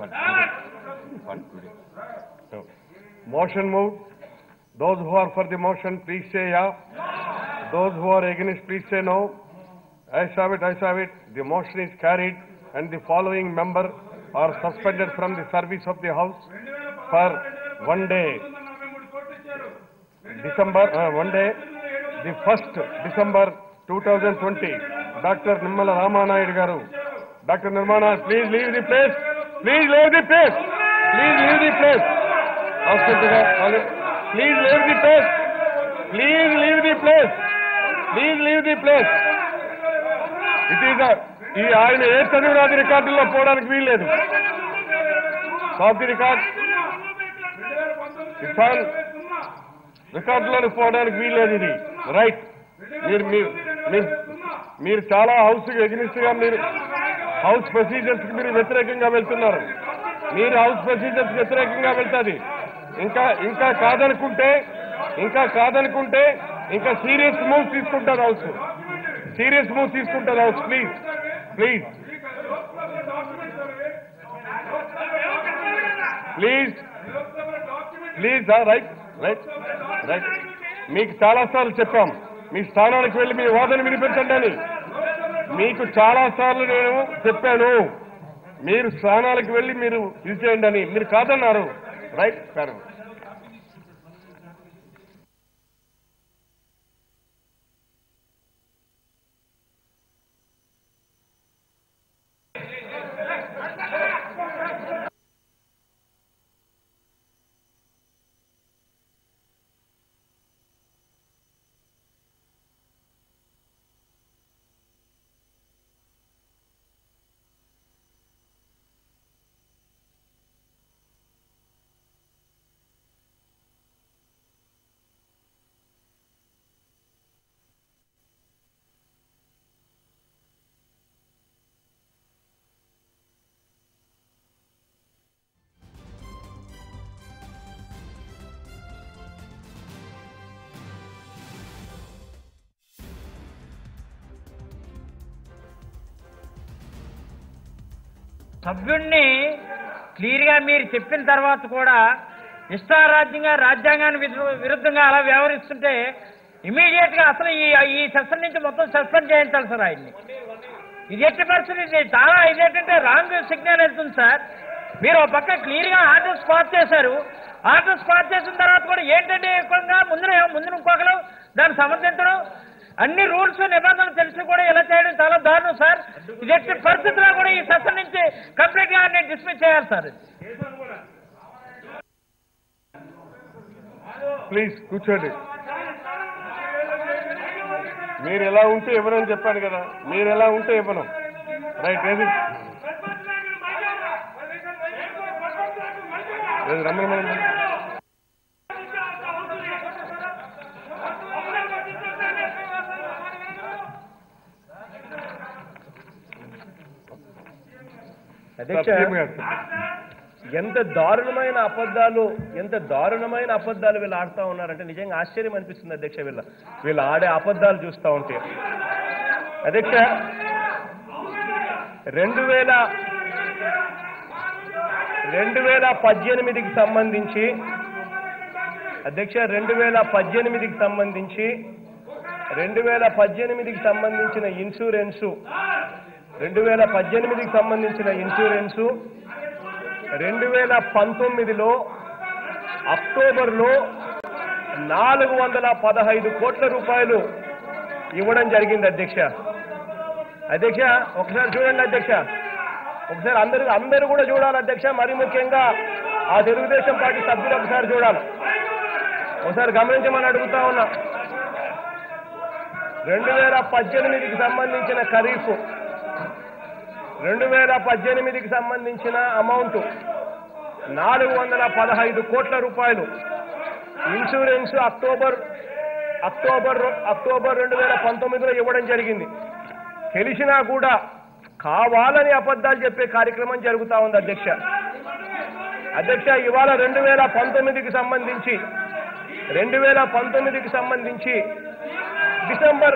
for today. For today. So, motion moved. Those who are for the motion, please say yeah. Those who are against, please say no. I have it, I have it. The motion is carried and the following member are suspended from the service of the house for one day. December, uh, one day, the first December 2020. Dr. Nimmala Ramanayudu garu. Dr. Nirmana, please leave the place. Please leave the place. Please leave the place. Hospital garu, college. Please leave the place. Please leave the place. Please leave the place. It is ఈ ఆయన ఏ చదివినాది రికార్డుల్లో పోవడానికి వీల్లేదు stop the record it's all రికార్డులోకి పోవడానికి వీల్లేదు ఇది రైట్ మీరు మీరు మీరు- మీరు చాలా హౌస్ ఎగ్నిస్ట్ గా మీరు హౌస్ ప్రొసీజర్స్ కి మీరు వ్యతిరేకంగా వెళ్తున్నారు మీరు హౌస్ ప్రొసీజర్స్ వ్యతిరేకంగా వెళ్తాది ఇంకా ఇంకా కాదనుకుంటే ఇంకా కాదనుకుంటే ఇంకా సీరియస్ మూవ్ తీసుకుంటారు హౌస్ సీరియస్ మూవ్ తీసుకుంటారు house please please please please right right right మీకు చాలాసార్లు చెప్పాం మీ స్థానానికి వెళ్ళి మీ వాదన వినిపించండి అని మీకు చాలాసార్లు నేను చెప్పాను మీరు స్థానాలకు వెళ్ళి మీరు ఇది చేయండి అని మీరు కాదన్నారు రైట్ సరే సభ్యుణ్ణి క్లియర్గా మీరు చెప్పిన తర్వాత కూడా ఇష్టారాజ్యంగా రాజ్యాంగాన్ని విరు- విరుద్ధంగా అలా వ్యవహరిస్తుంటే ఇమీడియట్ గా అసలు ఈ ఈ సెషన్ నుంచి మొత్తం సస్పెండ్ చేయించాలి సార్ ఆయన్ని ఇది ఎట్టి పరిస్థితి ఇది చాలా ఇదేంటంటే రాంగ్ సిగ్నల్ వెళ్తుంది సార్ మీరు ఒక పక్క క్లియర్ గా ఆర్డర్స్ పాస్ చేశారు ఆర్డర్స్ పాస్ చేసిన తర్వాత కూడా ఏంటంటే ఎక్కువగా ముందు ముందు ఇంకొకరు దాన్ని సమర్థించడం అన్ని రూల్స్ నిబంధనలు తెలిసి కూడా ఇలా చేయడం చాలా దారుణం సార్ ఇది ఎట్టి పరిస్థితిలో కూడా ఈ సెషన్ నుంచి కంప్లీట్ గా నేను డిస్మిస్ చేయాలి సార్ ప్లీజ్ కూర్చోండి మీరు ఎలా ఉంటే ఇవ్వనని చెప్పాను కదా మీరు ఎలా ఉంటే ఇవ్వను రైట్ ఏది ఏది రమ్మని మనం అధ్యక్ష సీఎం గారు ఎంత దారుణమైన అబద్ధాలు ఎంత దారుణమైన అబద్ధాలు వీళ్ళు ఆడుతూ ఉన్నారంటే నిజంగా ఆశ్చర్యం అనిపిస్తుంది అధ్యక్ష వీళ్ళ వీళ్ళు ఆడే అబద్ధాలు చూస్తూ ఉంటే అధ్యక్ష రెండు వేల రెండు వేల పద్దెనిమిదికి సంబంధించి అధ్యక్ష రెండు వేల పద్దెనిమిదికి సంబంధించి రెండు వేల పద్దెనిమిదికి సంబంధించిన ఇన్సూరెన్సు రెండు వేల పద్దెనిమిదికి సంబంధించిన ఇన్సూరెన్సు రెండు వేల పంతొమ్మిదిలో అక్టోబర్లో నాలుగు వందల పదహైదు కోట్ల రూపాయలు ఇవ్వడం జరిగింది అధ్యక్ష అధ్యక్ష ఒకసారి చూడండి అధ్యక్ష ఒకసారి అందరూ అందరూ కూడా చూడాలి అధ్యక్ష మరి ముఖ్యంగా ఆ తెలుగుదేశం పార్టీ సభ్యులు ఒకసారి చూడాలి ఒకసారి గమనించమని అడుగుతా ఉన్నా రెండు వేల పద్దెనిమిదికి సంబంధించిన ఖరీఫ్ రెండు వేల పద్దెనిమిదికి సంబంధించిన అమౌంట్ నాలుగు వందల పదహైదు కోట్ల రూపాయలు ఇన్సూరెన్స్ అక్టోబర్ అక్టోబర్ అక్టోబర్ రెండు వేల పంతొమ్మిదిలో ఇవ్వడం జరిగింది తెలిసినా కూడా కావాలని అబద్ధాలు చెప్పే కార్యక్రమం జరుగుతా ఉంది అధ్యక్ష అధ్యక్ష ఇవాళ రెండు వేల పంతొమ్మిదికి సంబంధించి రెండు వేల పంతొమ్మిదికి సంబంధించి డిసెంబర్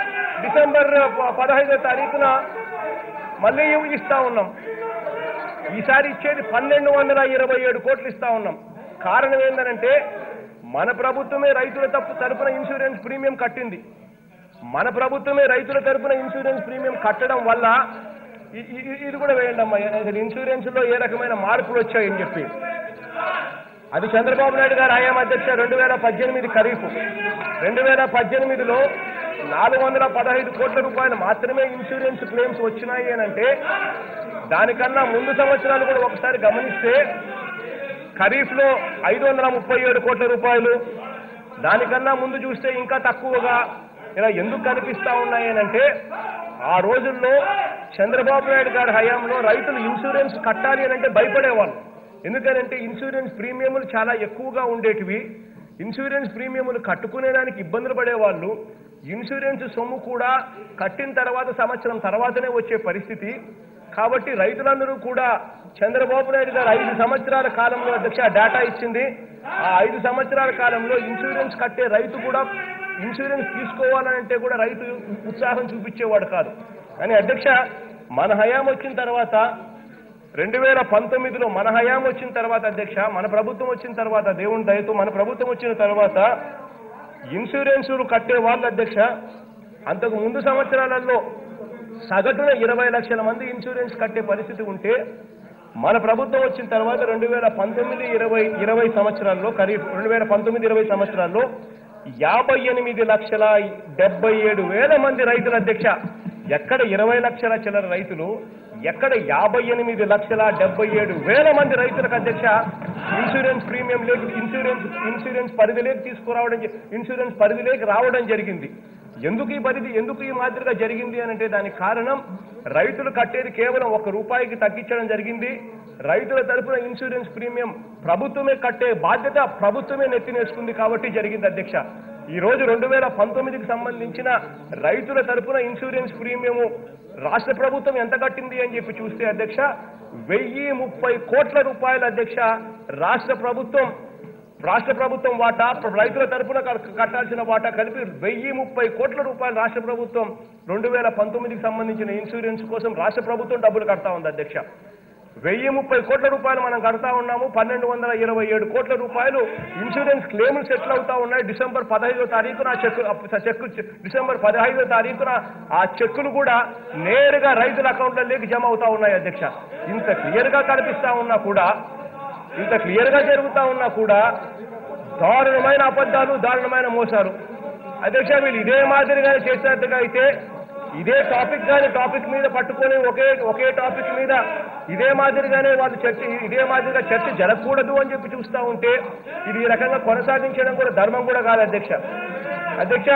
డిసెంబర్ ప- పదహైదో తారీఖున మళ్ళీ ఇస్తా ఉన్నాం ఈసారి ఇచ్చేది పన్నెండు వందల ఇరవై ఏడు కోట్లు ఇస్తా ఉన్నాం కారణం ఏంటంటే మన ప్రభుత్వమే రైతుల తప్పు తరపున ఇన్సూరెన్స్ ప్రీమియం కట్టింది మన ప్రభుత్వమే రైతుల తరపున ఇన్సూరెన్స్ ప్రీమియం కట్టడం వల్ల ఇ- ఇ- ఇది కూడా వేయండి అమ్మా అసలు ఇన్సూరెన్స్ లో ఏ రకమైన మార్పులు వచ్చాయని చెప్పి అది చంద్రబాబు నాయుడు గారు హయాం అధ్యక్ష రెండు వేల పద్దెనిమిది ఖరీఫ్ రెండు వేల పద్దెనిమిదిలో నాలుగు వందల పదహైదు కోట్ల రూపాయలు మాత్రమే ఇన్సూరెన్స్ క్లెయిమ్స్ వచ్చినాయి అని అంటే దానికన్నా ముందు సంవత్సరాలు కూడా ఒకసారి గమనిస్తే ఖరీఫ్ లో ఐదు వందల ముప్పై ఏడు కోట్ల రూపాయలు దానికన్నా ముందు చూస్తే ఇంకా తక్కువగా ఇలా ఎందుకు కనిపిస్తా ఉన్నాయి అని అంటే ఆ రోజుల్లో చంద్రబాబు నాయుడు గారి హయాంలో రైతులు ఇన్సూరెన్స్ కట్టాలి అని అంటే భయపడేవాళ్ళు ఎందుకనంటే ఇన్సూరెన్స్ ప్రీమియంలు చాలా ఎక్కువగా ఉండేటివి ఇన్సూరెన్స్ ప్రీమియంలు కట్టుకునేదానికి ఇబ్బందులు పడేవాళ్ళు ఇన్సూరెన్స్ సొమ్ము కూడా కట్టిన తర్వాత సంవత్సరం తర్వాతనే వచ్చే పరిస్థితి కాబట్టి రైతులందరూ కూడా చంద్రబాబు నాయుడు గారు ఐదు సంవత్సరాల కాలంలో అధ్యక్ష డేటా ఇచ్చింది ఆ ఐదు సంవత్సరాల కాలంలో ఇన్సూరెన్స్ కట్టే రైతు కూడా ఇన్సూరెన్స్ తీసుకోవాలంటే కూడా రైతు ఉత్సాహం చూపించేవాడు కాదు కానీ అధ్యక్ష మన హయాం వచ్చిన తర్వాత రెండు వేల పంతొమ్మిదిలో మన హయాం వచ్చిన తర్వాత అధ్యక్ష మన ప్రభుత్వం వచ్చిన తర్వాత దేవుని దయతో మన ప్రభుత్వం వచ్చిన తర్వాత ఇన్సూరెన్సులు కట్టే వాళ్ళు అధ్యక్ష అంతకు ముందు సంవత్సరాలలో సగటున ఇరవై లక్షల మంది ఇన్సూరెన్స్ కట్టే పరిస్థితి ఉంటే మన ప్రభుత్వం వచ్చిన తర్వాత రెండు వేల పంతొమ్మిది ఇరవై ఇరవై సంవత్సరాల్లో ఖరీఫ్ రెండు వేల పంతొమ్మిది ఇరవై సంవత్సరాల్లో యాభై ఎనిమిది లక్షల డెబ్బై ఏడు వేల మంది రైతుల అధ్యక్ష ఎక్కడ ఇరవై లక్షల చిల్లర రైతులు ఎక్కడ యాభై ఎనిమిది లక్షల డెబ్బై ఏడు వేల మంది రైతులకు అధ్యక్ష ఇన్సూరెన్స్ ప్రీమియం లేక ఇన్సూరెన్స్ ఇన్సూరెన్స్ పరిధిలోకి తీసుకురావడం జ- ఇన్సూరెన్స్ పరిధిలోకి రావడం జరిగింది ఎందుకు ఈ పరిధి ఎందుకు ఈ మాదిరిగా జరిగింది అని అంటే దానికి కారణం రైతులు కట్టేది కేవలం ఒక రూపాయికి తగ్గించడం జరిగింది రైతుల తరపున ఇన్సూరెన్స్ ప్రీమియం ప్రభుత్వమే కట్టే బాధ్యత ప్రభుత్వమే నెత్తినేసుకుంది కాబట్టి జరిగింది అధ్యక్ష ఈ రోజు రెండు వేల పంతొమ్మిదికి సంబంధించిన రైతుల తరపున ఇన్సూరెన్స్ ప్రీమియము రాష్ట్ర ప్రభుత్వం ఎంత కట్టింది అని చెప్పి చూస్తే అధ్యక్ష వెయ్యి ముప్పై కోట్ల రూపాయల అధ్యక్ష రాష్ట్ర ప్రభుత్వం రాష్ట్ర ప్రభుత్వం వాటా రైతుల తరపున క- కట్టాల్సిన వాటా కలిపి వెయ్యి ముప్పై కోట్ల రూపాయలు రాష్ట్ర ప్రభుత్వం రెండు వేల పంతొమ్మిదికి సంబంధించిన ఇన్సూరెన్స్ కోసం రాష్ట్ర ప్రభుత్వం డబ్బులు కడతా ఉంది అధ్యక్ష వెయ్యి ముప్పై కోట్ల రూపాయలు మనం కడతా ఉన్నాము పన్నెండు వందల ఇరవై ఏడు కోట్ల రూపాయలు ఇన్సూరెన్స్ క్లెయిమ్లు సెటిల్ అవుతా ఉన్నాయి డిసెంబర్ పదహైదో తారీఖున ఆ చెక్ ఆ చెక్ డిసెంబర్ పదహైదో తారీఖున ఆ చెక్కులు కూడా నేరుగా రైతుల అకౌంట్లలోకి జమ అవుతా ఉన్నాయి అధ్యక్ష ఇంత క్లియర్ గా కనిపిస్తా ఉన్నా కూడా ఇంత క్లియర్ గా జరుగుతా ఉన్నా కూడా దారుణమైన అబద్ధాలు దారుణమైన మోసాలు అధ్యక్ష వీళ్ళు ఇదే మాదిరిగానే చేసినట్టుగా అయితే ఇదే టాపిక్ గాని టాపిక్ మీద పట్టుకొని ఒకే ఒకే టాపిక్ మీద ఇదే మాదిరిగానే వాళ్ళు చర్చ ఇదే మాదిరిగా చర్చ జరగకూడదు అని చెప్పి చూస్తా ఉంటే ఇది ఈ రకంగా కొనసాగించడం కూడా ధర్మం కూడా కాదు అధ్యక్ష అధ్యక్ష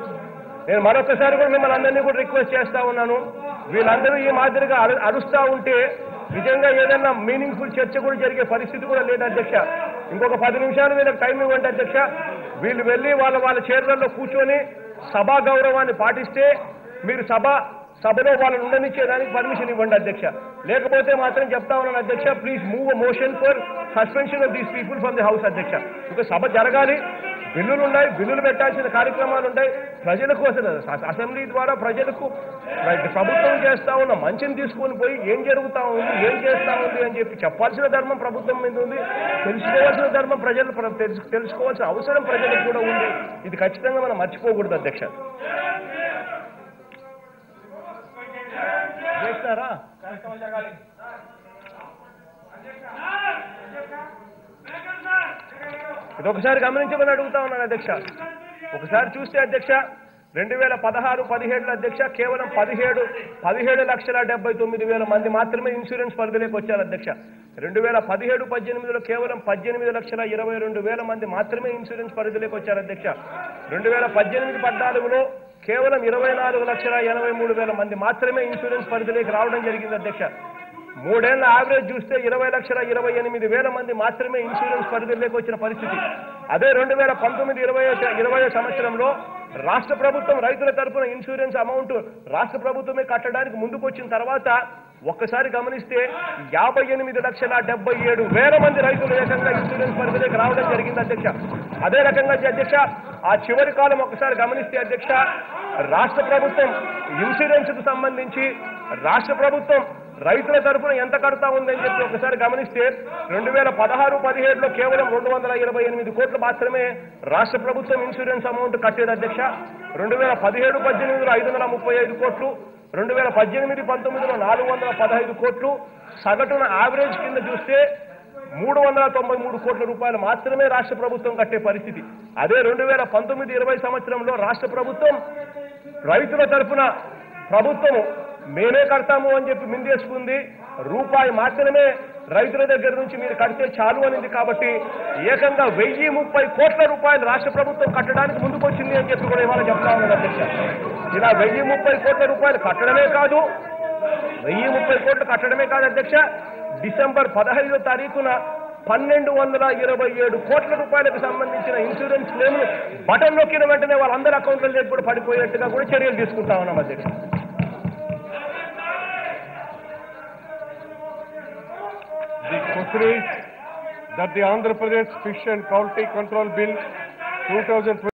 నేను మరొకసారి కూడా మిమ్మల్ని అందరినీ కూడా రిక్వెస్ట్ చేస్తా ఉన్నాను వీళ్ళందరూ ఈ మాదిరిగా అరు- అరుస్తా ఉంటే నిజంగా ఏదైనా మీనింగ్ఫుల్ చర్చ కూడా జరిగే పరిస్థితి కూడా లేదు అధ్యక్ష ఇంకొక పది నిమిషాలు వీళ్ళకి టైం ఇవ్వండి అధ్యక్ష వీళ్ళు వెళ్ళి వాళ్ళ వాళ్ళ చైర్లలో కూర్చొని సభా గౌరవాన్ని పాటిస్తే మీరు సభ సభలో వాళ్ళని ఉండనిచ్చేదానికి పర్మిషన్ ఇవ్వండి అధ్యక్ష లేకపోతే మాత్రం చెప్తా ఉన్నాను అధ్యక్ష please move motion for suspension of these people from the house అధ్యక్ష ఇంకా సభ జరగాలి బిల్లులు ఉన్నాయి బిల్లులు పెట్టాల్సిన కార్యక్రమాలు ఉన్నాయి ప్రజలకు అసలు అస- అసెంబ్లీ ద్వారా ప్రజలకు ప్ర- ప్రభుత్వం చేస్తా ఉన్న మంచిని తీసుకొని పోయి ఏం జరుగుతా ఉంది ఏం చేస్తా ఉంది అని చెప్పి చెప్పాల్సిన ధర్మం ప్రభుత్వం మీద ఉంది తెలుసుకోవాల్సిన ధర్మం ప్రజలు ప్ర- తెలుసు తెలుసుకోవాల్సిన అవసరం ప్రజలకు కూడా ఉంది ఇది ఖచ్చితంగా మనం మర్చిపోకూడదు అధ్యక్ష చేస్తారా ఇది ఒకసారి గమనించమని అడుగుతా ఉన్నాను అధ్యక్ష ఒకసారి చూస్తే అధ్యక్ష రెండు వేల పదహారు పదిహేడులో అధ్యక్ష కేవలం పదిహేడు పదిహేడు లక్షల డెబ్బై తొమ్మిది వేల మంది మాత్రమే ఇన్సూరెన్స్ పరిధిలోకి వచ్చారు అధ్యక్ష రెండు వేల పదిహేడు పద్దెనిమిదిలో కేవలం పద్దెనిమిది లక్షల ఇరవై రెండు వేల మంది మాత్రమే ఇన్సూరెన్స్ పరిధిలోకి వచ్చారు అధ్యక్ష రెండు వేల పద్దెనిమిది పద్నాలుగులో కేవలం ఇరవై నాలుగు లక్షల ఎనభై మూడు వేల మంది మాత్రమే ఇన్సూరెన్స్ పరిధిలోకి రావడం జరిగింది అధ్యక్ష మూడేళ్ల యావరేజ్ చూస్తే ఇరవై లక్షల ఇరవై ఎనిమిది వేల మంది మాత్రమే ఇన్సూరెన్స్ పరిధిలోకి వచ్చిన పరిస్థితి అదే రెండు వేల పంతొమ్మిది ఇరవై ఇరవై సంవత్సరంలో రాష్ట్ర ప్రభుత్వం రైతుల తరపున ఇన్సూరెన్స్ అమౌంట్ రాష్ట్ర ప్రభుత్వమే కట్టడానికి ముందుకు వచ్చిన తర్వాత ఒక్కసారి గమనిస్తే యాభై ఎనిమిది లక్షల డెబ్బై ఏడు వేల మంది రైతులు ఏకంగా ఇన్సూరెన్స్ పరిధిలోకి రావడం జరిగింది అధ్యక్ష అదే రకంగా అధ్యక్ష ఆ చివరి కాలం ఒకసారి గమనిస్తే అధ్యక్ష రాష్ట్ర ప్రభుత్వం ఇన్సూరెన్స్ కు సంబంధించి రాష్ట్ర ప్రభుత్వం రైతుల తరఫున ఎంత కడతా ఉందని చెప్పి ఒకసారి గమనిస్తే రెండు వేల పదహారు పదిహేడులో కేవలం రెండు వందల ఇరవై ఎనిమిది కోట్లు మాత్రమే రాష్ట్ర ప్రభుత్వం ఇన్సూరెన్స్ అమౌంట్ కట్టేది అధ్యక్ష రెండు వేల పదిహేడు పద్దెనిమిదిలో ఐదు వందల ముప్పై ఐదు కోట్లు రెండు వేల పద్దెనిమిది పంతొమ్మిదిలో నాలుగు వందల పదహైదు కోట్లు సగటున యావరేజ్ కింద చూస్తే మూడు వందల తొంభై మూడు కోట్ల రూపాయలు మాత్రమే రాష్ట్ర ప్రభుత్వం కట్టే పరిస్థితి అదే రెండు వేల పంతొమ్మిది ఇరవై సంవత్సరంలో రాష్ట్ర ప్రభుత్వం రైతుల తరఫున ప్రభుత్వం మేమే కడతాము అని చెప్పి మిందేసుకుంది రూపాయి మాత్రమే రైతుల దగ్గర నుంచి మీరు కడితే చాలు అనింది కాబట్టి ఏకంగా వెయ్యి ముప్పై కోట్ల రూపాయలు రాష్ట్ర ప్రభుత్వం కట్టడానికి ముందుకొచ్చింది అని చెప్పి కూడా ఇవాళ చెప్తా ఉన్నది అధ్యక్ష ఇలా వెయ్యి ముప్పై కోట్ల రూపాయలు కట్టడమే కాదు వెయ్యి ముప్పై కోట్లు కట్టడమే కాదు అధ్యక్ష డిసెంబర్ పదహైదో తారీఖున పన్నెండు వందల ఇరవై ఏడు కోట్ల రూపాయలకు సంబంధించిన ఇన్సూరెన్స్ క్లెయిమ్లు బటన్ నొక్కిన వెంటనే వాళ్ళందరి అకౌంట్లలో కూడా పడిపోయేట్టుగా కూడా చర్యలు తీసుకుంటా ఉన్నాం అధ్యక్ష The question is that the Andhra Pradesh Fish and Poultry Control Bill 2020